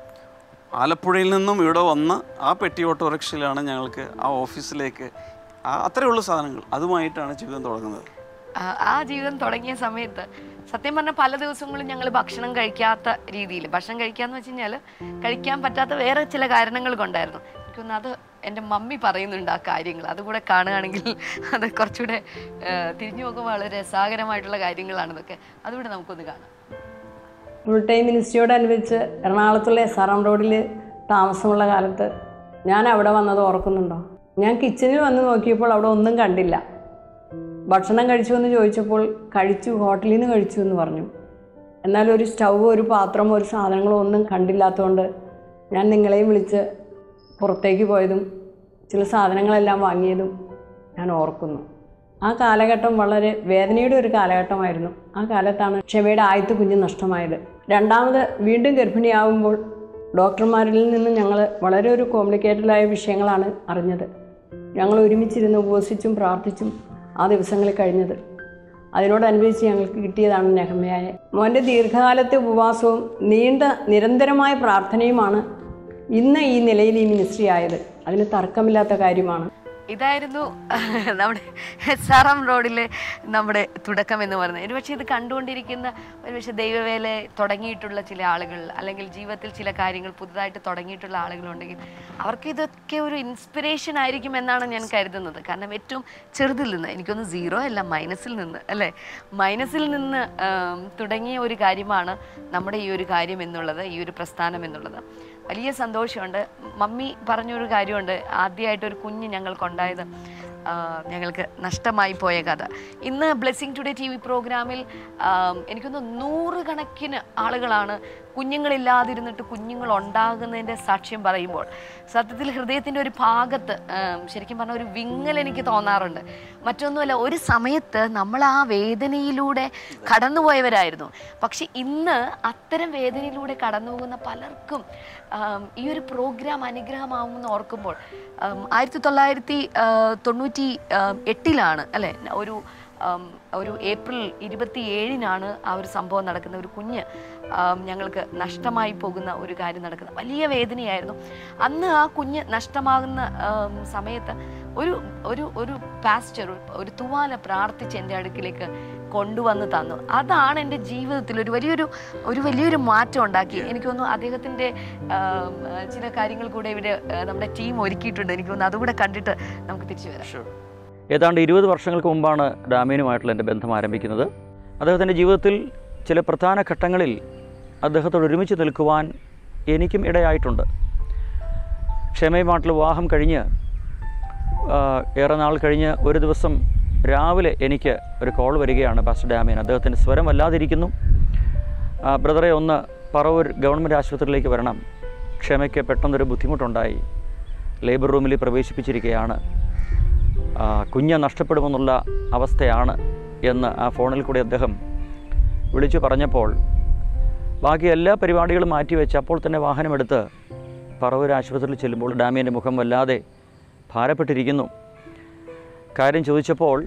ആലപ്പുഴയിൽ നിന്നും ഇവിടെ വന്ന് ആ പെട്ടി ഓട്ടോറിക്ഷയിലാണ് ഞങ്ങൾക്ക് ആ ഓഫീസിലേക്ക് ആ അത്രയുള്ള സാധനങ്ങൾ അതുമായിട്ടാണ് ജീവിതം തുടങ്ങുന്നത് ആ, ആ ജീവിതം തുടങ്ങിയ സമയത്ത് സത്യം പറഞ്ഞാൽ പല ദിവസങ്ങളും ഞങ്ങൾ ഭക്ഷണം കഴിക്കാത്ത രീതിയിൽ ഭക്ഷണം കഴിക്കാന്ന് വെച്ച് കഴിഞ്ഞാൽ കഴിക്കാൻ പറ്റാത്ത വേറെ ചില കാരണങ്ങൾ കൊണ്ടായിരുന്നു എനിക്കൊന്ന് അത് എൻ്റെ മമ്മി പറയുന്നുണ്ട് ആ കാര്യങ്ങൾ അതുകൂടെ കാണുകയാണെങ്കിൽ അത് കുറച്ചുകൂടെ ആ, തിരിഞ്ഞു നോക്കുമ്പോൾ വളരെ രസാകരമായിട്ടുള്ള കാര്യങ്ങളാണ് ഇതൊക്കെ അതുകൂടെ നമുക്കൊന്ന് കാണാം ഫുൾ ടൈം മിനിസ്ട്രിയോടനുബന്ധിച്ച് എറണാകുളത്തുള്ള എസ് ആർ എം റോഡിൽ താമസമുള്ള കാലത്ത് ഞാൻ അവിടെ വന്നത് ഓർക്കുന്നുണ്ടോ ഞാൻ കിച്ചണിൽ വന്ന് നോക്കിയപ്പോൾ അവിടെ ഒന്നും കണ്ടില്ല ഭക്ഷണം കഴിച്ചു എന്ന് ചോദിച്ചപ്പോൾ കഴിച്ചു ഹോട്ടലിൽ നിന്ന് കഴിച്ചു എന്ന് പറഞ്ഞു എന്നാൽ ഒരു സ്റ്റൗവോ ഒരു പാത്രമോ ഒരു സാധനങ്ങളോ ഒന്നും കണ്ടില്ലാത്തതുകൊണ്ട് ഞാൻ നിങ്ങളെയും വിളിച്ച് പുറത്തേക്ക് പോയതും ചില സാധനങ്ങളെല്ലാം വാങ്ങിയതും ഞാൻ ഓർക്കുന്നു ആ കാലഘട്ടം വളരെ വേദനയുടെ ഒരു കാലഘട്ടമായിരുന്നു ആ കാലത്താണ് ക്ഷമയുടെ ആദ്യത്തെ കുഞ്ഞ് നഷ്ടമായത് രണ്ടാമത് വീണ്ടും ഗർഭിണിയാവുമ്പോൾ ഡോക്ടർമാരിൽ നിന്ന് ഞങ്ങൾ വളരെ ഒരു കോംപ്ലിക്കേറ്റഡായ വിഷയങ്ങളാണ് അറിഞ്ഞത് ഞങ്ങൾ ഒരുമിച്ചിരുന്ന് ഉപവസിച്ചും പ്രാർത്ഥിച്ചും ആ ദിവസങ്ങളിൽ കഴിഞ്ഞത് അതിനോടനുബന്ധിച്ച് ഞങ്ങൾക്ക് കിട്ടിയതാണ് നെഹമയായ മോൻ്റെ ദീർഘകാലത്തെ ഉപവാസവും നീണ്ട നിരന്തരമായ പ്രാർത്ഥനയുമാണ് ഇന്ന് ഈ നിലയിൽ ഈ മിനിസ്ട്രി ആയത് അതിന് തർക്കമില്ലാത്ത കാര്യമാണ് ഇതായിരുന്നു നമ്മുടെ എസ് ആർ എം റോഡിലെ നമ്മുടെ തുടക്കം എന്ന് പറയുന്നത് ഒരുപക്ഷെ ഇത് കണ്ടുകൊണ്ടിരിക്കുന്ന ഒരുപക്ഷെ ദൈവവേല തുടങ്ങിയിട്ടുള്ള ചില ആളുകൾ അല്ലെങ്കിൽ ജീവിതത്തിൽ ചില കാര്യങ്ങൾ പുതുതായിട്ട് തുടങ്ങിയിട്ടുള്ള ആളുകളുണ്ടെങ്കിൽ അവർക്ക് ഇതൊക്കെ ഒരു ഇൻസ്പിറേഷൻ ആയിരിക്കും എന്നാണ് ഞാൻ കരുതുന്നത് കാരണം ഏറ്റവും ചെറുതിൽ നിന്ന് എനിക്കൊന്ന് സീറോ അല്ല മൈനസിൽ നിന്ന് അല്ലേ മൈനസിൽ നിന്ന് ആം, തുടങ്ങിയ ഒരു കാര്യമാണ് നമ്മുടെ ഈ ഒരു കാര്യം എന്നുള്ളത് ഈ ഒരു പ്രസ്ഥാനം എന്നുള്ളത് വലിയ സന്തോഷമുണ്ട് മമ്മി പറഞ്ഞൊരു കാര്യമുണ്ട് ആദ്യമായിട്ട് ഒരു കുഞ്ഞ് ഞങ്ങൾക്കുണ്ടായത് ആ, ഞങ്ങൾക്ക് നഷ്ടമായി പോയ കഥ ഇന്ന് ബ്ലെസ്സിങ് ടുഡേ ടി വി പ്രോഗ്രാമിൽ ആം, എനിക്കൊന്ന് നൂറുകണക്കിന് ആളുകളാണ് കുഞ്ഞുങ്ങളില്ലാതിരുന്നിട്ട് കുഞ്ഞുങ്ങൾ ഉണ്ടാകുന്നതിൻ്റെ സാക്ഷ്യം പറയുമ്പോൾ സത്യത്തിൽ ഹൃദയത്തിൻ്റെ ഒരു ഭാഗത്ത് ആം, ശരിക്കും പറഞ്ഞ ഒരു വിങ്ങൽ എനിക്ക് തോന്നാറുണ്ട് മറ്റൊന്നുമല്ല ഒരു സമയത്ത് നമ്മൾ ആ വേദനയിലൂടെ കടന്നുപോയവരായിരുന്നു പക്ഷെ ഇന്ന് അത്തരം വേദനയിലൂടെ കടന്നു പോകുന്ന പലർക്കും ആം, ഈ ഒരു പ്രോഗ്രാം അനുഗ്രഹമാവുമെന്ന് ഓർക്കുമ്പോൾ ആം, ആയിരത്തി തൊള്ളായിരത്തി ആ, തൊണ്ണൂറ്റി ആ, എട്ടിലാണ് അല്ലേ ഒരു ആം, ഒരു ഏപ്രിൽ ഇരുപത്തി ഏഴിനാണ് ആ ഒരു സംഭവം നടക്കുന്ന ഒരു കുഞ്ഞ് ആം, ഞങ്ങൾക്ക് നഷ്ടമായി പോകുന്ന ഒരു കാര്യം നടക്കുന്നത് വലിയ വേദനയായിരുന്നു അന്ന് ആ കുഞ്ഞ് നഷ്ടമാകുന്ന ആം, സമയത്ത് ഒരു ഒരു ഒരു പാസ്റ്റർ ഒരു തുവാല പ്രാർത്ഥിച്ച് എൻ്റെ അടുക്കിലേക്ക് കൊണ്ടുവന്ന് തന്നു അതാണ് എൻ്റെ ജീവിതത്തിൽ ഒരു വലിയൊരു ഒരു വലിയൊരു മാറ്റം ഉണ്ടാക്കി എനിക്ക് തോന്നുന്നു അദ്ദേഹത്തിൻ്റെ ആം, ചില കാര്യങ്ങൾ കൂടെ ഇവിടെ ആ, നമ്മുടെ ടീം ഒരുക്കിയിട്ടുണ്ട് എനിക്ക് തോന്നുന്നു അതുകൂടെ കണ്ടിട്ട് നമുക്ക് തിരിച്ചു വരാം ഏതാണ്ട് ഇരുപത് വർഷങ്ങൾക്ക് മുമ്പാണ് ഡാമിയനുമായിട്ടുള്ള എൻ്റെ ബന്ധം ആരംഭിക്കുന്നത് അദ്ദേഹത്തിൻ്റെ ജീവിതത്തിൽ ചില പ്രധാന ഘട്ടങ്ങളിൽ അദ്ദേഹത്തോട് ഒരുമിച്ച് നിൽക്കുവാൻ എനിക്കും ഇടയായിട്ടുണ്ട് ക്ഷമയുമായിട്ടുള്ള വിവാഹം കഴിഞ്ഞ് ആ, ഏറെ നാൾ കഴിഞ്ഞ് ഒരു ദിവസം രാവിലെ എനിക്ക് ഒരു കോൾ വരികയാണ് പാസ്റ്റർ ഡാമിയൻ അദ്ദേഹത്തിൻ്റെ സ്വരം വല്ലാതിരിക്കുന്നു ആ, ബ്രദറെ ഒന്ന് പറവൂർ ഗവൺമെൻറ് ആശുപത്രിയിലേക്ക് വരണം ക്ഷമയ്ക്ക് പെട്ടെന്നൊരു ബുദ്ധിമുട്ടുണ്ടായി ലേബർ റൂമിൽ പ്രവേശിപ്പിച്ചിരിക്കുകയാണ് ആ, കുഞ്ഞ് നഷ്ടപ്പെടുമെന്നുള്ള അവസ്ഥയാണ് എന്ന് ആ ഫോണിൽ കൂടി അദ്ദേഹം വിളിച്ചു പറഞ്ഞപ്പോൾ ബാക്കി എല്ലാ പരിപാടികളും മാറ്റിവെച്ച് അപ്പോൾ തന്നെ വാഹനമെടുത്ത് പറവൂർ ആശുപത്രിയിൽ ചെല്ലുമ്പോൾ ഡാമിയൻ്റെ മുഖം വല്ലാതെ ഭാരപ്പെട്ടിരിക്കുന്നു കാര്യം ചോദിച്ചപ്പോൾ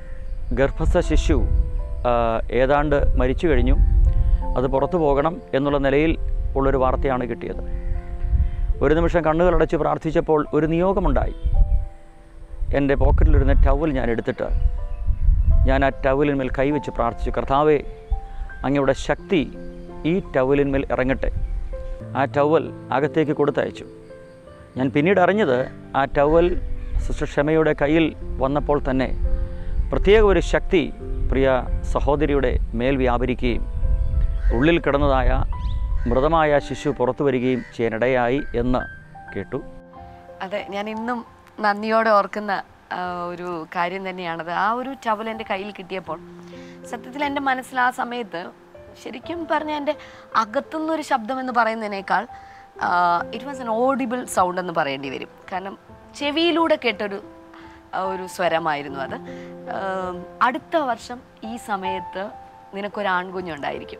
ഗർഭസ്ഥ ശിശു ആ, ഏതാണ്ട് മരിച്ചു കഴിഞ്ഞു അത് പുറത്തു പോകണം എന്നുള്ള നിലയിൽ ഉള്ളൊരു വാർത്തയാണ് കിട്ടിയത് ഒരു നിമിഷം കണ്ണുകളടച്ച് പ്രാർത്ഥിച്ചപ്പോൾ ഒരു നിയോഗമുണ്ടായി എൻ്റെ പോക്കറ്റിലിരുന്ന ടവൽ ഞാൻ എടുത്തിട്ട് ഞാൻ ആ ടവലിന്മേൽ കൈവച്ച് പ്രാർത്ഥിച്ചു കർത്താവേ അങ്ങയുടെ ശക്തി ഈ ടവലിന്മേൽ ഇറങ്ങട്ടെ ആ ടവൽ അകത്തേക്ക് കൊടുത്തയച്ചു ഞാൻ പിന്നീട് അറിഞ്ഞത് ആ ടവൽ സിസ്റ്റർ ക്ഷമയുടെ കയ്യിൽ വന്നപ്പോൾ തന്നെ പ്രത്യേക ഒരു ശക്തി പ്രിയ സഹോദരിയുടെ മേൽ വ്യാപരിക്കുകയും ഉള്ളിൽ കിടന്നതായ മൃതമായ ശിശു പുറത്തു വരികയും ചെയ്യാനിടയായി എന്ന് കേട്ടു അതെ ഞാൻ ഇന്നും നന്ദിയോടെ ഓർക്കുന്ന ആ, ഒരു കാര്യം തന്നെയാണത് ആ ഒരു ടവൽ എൻ്റെ കയ്യിൽ കിട്ടിയപ്പോൾ സത്യത്തിൽ എൻ്റെ മനസ്സിൽ ആ സമയത്ത് ശരിക്കും പറഞ്ഞാൽ എൻ്റെ അകത്തുനിന്നൊരു ശബ്ദം എന്ന് പറയുന്നതിനേക്കാൾ it was an audible sound എന്ന് പറയേണ്ടി വരും കാരണം ചെവിയിലൂടെ കേട്ടൊരു ആ, ഒരു സ്വരമായിരുന്നു അത് ആം, അടുത്ത വർഷം ഈ സമയത്ത് നിനക്കൊരു ആൺകുഞ്ഞുണ്ടായിരിക്കും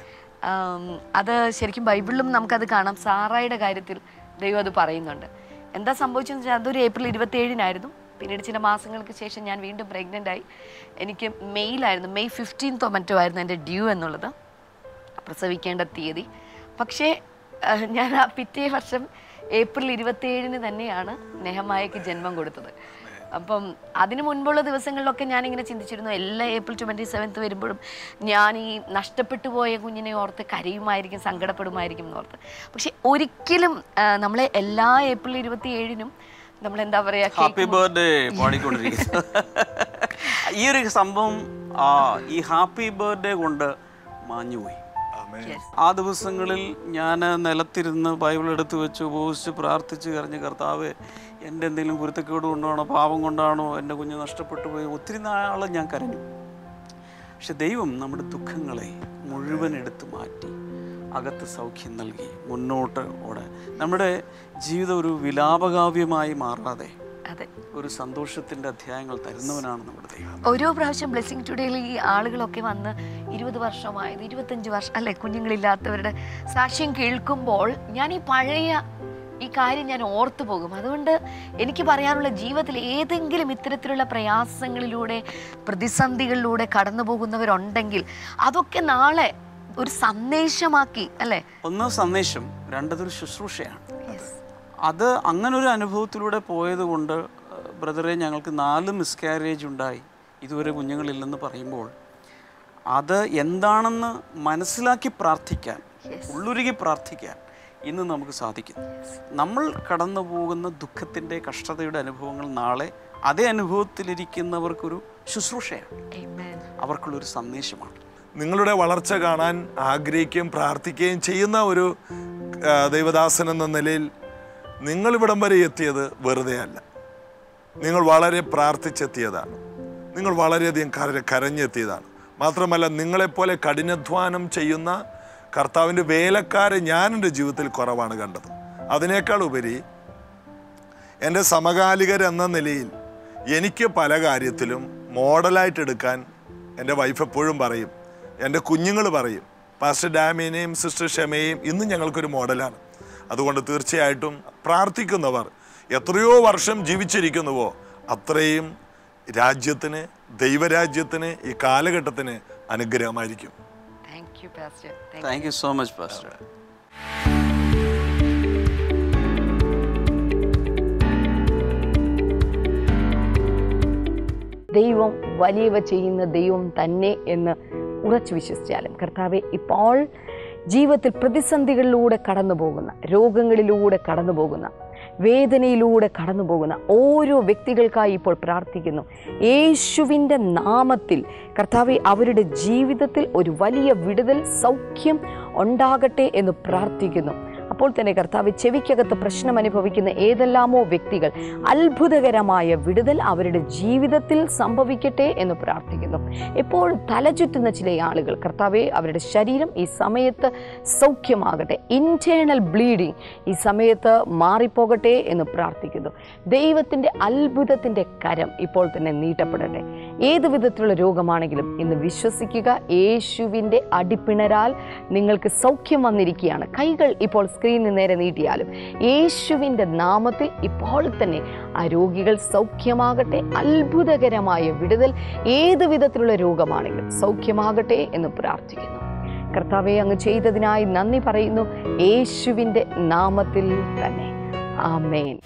ആം, അത് ശരിക്കും ബൈബിളിലും നമുക്കത് കാണാം സാറായുടെ കാര്യത്തിൽ ദൈവം അത് പറയുന്നുണ്ട് എന്താ സംഭവിച്ചതെന്ന് വെച്ചാൽ അതൊരു ഏപ്രിൽ ഇരുപത്തി ഏഴിനായിരുന്നു പിന്നീട് ചില മാസങ്ങൾക്ക് ശേഷം ഞാൻ വീണ്ടും pregnant ആയി എനിക്ക് മെയ്യിലായിരുന്നു മെയ് ഫിഫ്റ്റീൻത്തോ മറ്റോ ആയിരുന്നു എൻ്റെ ഡ്യൂ എന്നുള്ളത് പ്രസവിക്കേണ്ട തീയതി പക്ഷേ ആഹ്, ഞാൻ ആ പിറ്റേ വർഷം ഏപ്രിൽ ഇരുപത്തിയേഴിന് തന്നെയാണ് നെഹമായക്ക് ജന്മം കൊടുത്തത് അപ്പം അതിനു മുൻപുള്ള ദിവസങ്ങളിലൊക്കെ ഞാനിങ്ങനെ ചിന്തിച്ചിരുന്നു എല്ലാ ഏപ്രിൽ ട്വൻറ്റി സെവൻത്ത് വരുമ്പോഴും ഞാൻ ഈ നഷ്ടപ്പെട്ടു പോയ കുഞ്ഞിനെ ഓർത്ത് കരയുമായിരിക്കും സങ്കടപ്പെടുമായിരിക്കും എന്ന് ഓർത്ത് പക്ഷെ ഒരിക്കലും ആഹ്, നമ്മളെ എല്ലാ ഏപ്രിൽ ഇരുപത്തി ഏഴിനും നമ്മളെന്താ പറയാ ഹാപ്പി ബർത്ത്ഡേ പാടിക്കൊണ്ടിരിക്കുന്നു ഈ ഒരു സംഭവം ആ, ഈ ഹാപ്പി ബർത്ത്ഡേ കൊണ്ട് മാഞ്ഞുപോയി ആ ദിവസങ്ങളിൽ ഞാൻ നിലത്തിരുന്ന് ബൈബിൾ എടുത്ത് വെച്ച് ഉപയോഗിച്ച് പ്രാർത്ഥിച്ച് കരഞ്ഞ് കർത്താവ് എൻ്റെ എന്തെങ്കിലും കുരുത്തക്കേട് കൊണ്ടാണോ പാപം കൊണ്ടാണോ എൻ്റെ കുഞ്ഞ് നഷ്ടപ്പെട്ടു പോയി ഒത്തിരി നാൾ ഞാൻ കരഞ്ഞു പക്ഷെ ദൈവം നമ്മുടെ ദുഃഖങ്ങളെ മുഴുവൻ എടുത്തു മാറ്റി അകത്ത് സൗഖ്യം നൽകി മുന്നോട്ട് ഓടാൻ നമ്മുടെ ജീവിതം ഒരു വിലാപകാവ്യമായി മാറാതെ അതെ ഒരു സന്തോഷത്തിൻ്റെ അധ്യായങ്ങൾ തരുന്നവനാണ് നമ്മുടെ ദൈവം ഓരോ പ്രാവശ്യം ബ്ലെസ്സിങ് ടുഡേയിൽ ഈ ആളുകളൊക്കെ വന്ന് ഇരുപത് വർഷമായത് ഇരുപത്തഞ്ച് വർഷം അല്ലെ കുഞ്ഞുങ്ങളില്ലാത്തവരുടെ സാക്ഷ്യം കേൾക്കുമ്പോൾ ഞാൻ ഈ പഴയ ഈ കാര്യം ഞാൻ ഓർത്തു പോകും അതുകൊണ്ട് എനിക്ക് പറയാനുള്ള ജീവിതത്തിൽ ഏതെങ്കിലും ഇത്തരത്തിലുള്ള പ്രയാസങ്ങളിലൂടെ പ്രതിസന്ധികളിലൂടെ കടന്നു പോകുന്നവരുണ്ടെങ്കിൽ അതൊക്കെ നാളെ ഒരു സന്ദേശമാക്കി അല്ലേ ഒന്ന് സന്ദേശം രണ്ടതൊരു ശുശ്രൂഷയാണ് അത് അങ്ങനെ ഒരു അനുഭവത്തിലൂടെ പോയത് കൊണ്ട് ബ്രദറെ ഞങ്ങൾക്ക് നാല് മിസ്കാരേജ് ഉണ്ടായി ഇതുവരെ കുഞ്ഞുങ്ങളില്ലെന്ന് പറയുമ്പോൾ അത് എന്താണെന്ന് മനസ്സിലാക്കി പ്രാർത്ഥിക്കാൻ ഉള്ളുരുകി പ്രാർത്ഥിക്കാൻ ഇന്ന് നമുക്ക് സാധിക്കും നമ്മൾ കടന്നു പോകുന്ന ദുഃഖത്തിൻ്റെ കഷ്ടതയുടെ അനുഭവങ്ങൾ നാളെ അതേ അനുഭവത്തിലിരിക്കുന്നവർക്കൊരു ശുശ്രൂഷയാണ് Amen. അവർക്കുള്ളൊരു സന്ദേശമാണ് നിങ്ങളുടെ വളർച്ച കാണാൻ ആഗ്രഹിക്കുകയും പ്രാർത്ഥിക്കുകയും ചെയ്യുന്ന ഒരു ആ, ദൈവദാസൻ എന്ന നിലയിൽ നിങ്ങൾ ഇവിടം വരെ എത്തിയത് വെറുതെ അല്ല നിങ്ങൾ വളരെ പ്രാർത്ഥിച്ചെത്തിയതാണ് നിങ്ങൾ വളരെയധികം കര കരഞ്ഞെത്തിയതാണ് മാത്രമല്ല നിങ്ങളെപ്പോലെ കഠിനാധ്വാനം ചെയ്യുന്ന കർത്താവിൻ്റെ വേലക്കാരെ ഞാൻ എൻ്റെ ജീവിതത്തിൽ കുറവാണ് കണ്ടത് അതിനേക്കാൾ ഉപരി എൻ്റെ സമകാലികരെന്ന നിലയിൽ എനിക്ക് പല കാര്യത്തിലും മോഡലായിട്ട് എടുക്കാൻ എൻ്റെ വൈഫ് എപ്പോഴും പറയും എൻ്റെ കുഞ്ഞുങ്ങൾ പറയും പാസ്റ്റർ ഡാമിനെയും സിസ്റ്റർ ഷമയെയും ഇന്നും ഞങ്ങൾക്കൊരു മോഡലാണ് അതുകൊണ്ട് തീർച്ചയായിട്ടും പ്രാർത്ഥിക്കുന്നവർ എത്രയോ വർഷം ജീവിച്ചിരിക്കുന്നുവോ അത്രയും രാജ്യത്തിന് ദൈവരാജ്യത്തിന് ഈ കാലഘട്ടത്തിന് അനുഗ്രഹമായിരിക്കും thank you pastor thank you so much pastor ദൈവം വലിയവ ചെയ്യുന്ന ദൈവം തന്നെ എന്ന് ഉറച്ചു വിശ്വസിച്ചാലും കർത്താവെ ഇപ്പോൾ ജീവിതത്തിൽ പ്രതിസന്ധികളിലൂടെ കടന്നു പോകുന്ന രോഗങ്ങളിലൂടെ കടന്നു പോകുന്ന വേദനയിലൂടെ കടന്നു പോകുന്ന ഓരോ വ്യക്തികൾക്കായി ഇപ്പോൾ പ്രാർത്ഥിക്കുന്നു യേശുവിൻ്റെ നാമത്തിൽ കർത്താവെ അവരുടെ ജീവിതത്തിൽ ഒരു വലിയ വിടുതൽ സൗഖ്യം ഉണ്ടാകട്ടെ എന്ന് പ്രാർത്ഥിക്കുന്നു അപ്പോൾ തന്നെ കർത്താവ് ചെവിക്കകത്ത് പ്രശ്നം അനുഭവിക്കുന്ന ഏതെല്ലാമോ വ്യക്തികൾ അത്ഭുതകരമായ വിടുതൽ അവരുടെ ജീവിതത്തിൽ സംഭവിക്കട്ടെ എന്ന് പ്രാർത്ഥിക്കുന്നു എപ്പോഴും തലചുറ്റുന്ന ചില ആളുകൾ കർത്താവെ അവരുടെ ശരീരം ഈ സമയത്ത് സൗഖ്യമാകട്ടെ ഇൻറ്റേണൽ ബ്ലീഡിങ് ഈ സമയത്ത് മാറിപ്പോകട്ടെ എന്ന് പ്രാർത്ഥിക്കുന്നു ദൈവത്തിൻ്റെ അത്ഭുതത്തിൻ്റെ കരം ഇപ്പോൾ തന്നെ നീട്ടപ്പെടട്ടെ ഏത് വിധത്തിലുള്ള രോഗമാണെങ്കിലും ഇന്ന് വിശ്വസിക്കുക യേശുവിൻ്റെ അടിപ്പിണരാൽ നിങ്ങൾക്ക് സൗഖ്യം വന്നിരിക്കുകയാണ് കൈകൾ ഇപ്പോൾ സ്ക്രീനിന് നേരെ നീട്ടിയാലും യേശുവിൻ്റെ നാമത്തിൽ ഇപ്പോൾ തന്നെ ആ രോഗികൾ സൗഖ്യമാകട്ടെ അത്ഭുതകരമായ വിടുതൽ ഏത് വിധത്തിലുള്ള രോഗമാണെങ്കിലും സൗഖ്യമാകട്ടെ എന്ന് പ്രാർത്ഥിക്കുന്നു കർത്താവെ അങ്ങ് ചെയ്തതിനായി നന്ദി പറയുന്നു യേശുവിൻ്റെ നാമത്തിൽ തന്നെ ആമേൻ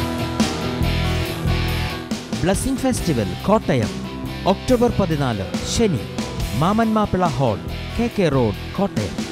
ബ്ലസ്സിംഗ് ഫെസ്റ്റിവൽ കോട്ടയം ഒക്ടോബർ പതിനാല് ശനി Mammen Mappila hall K K road Kottayam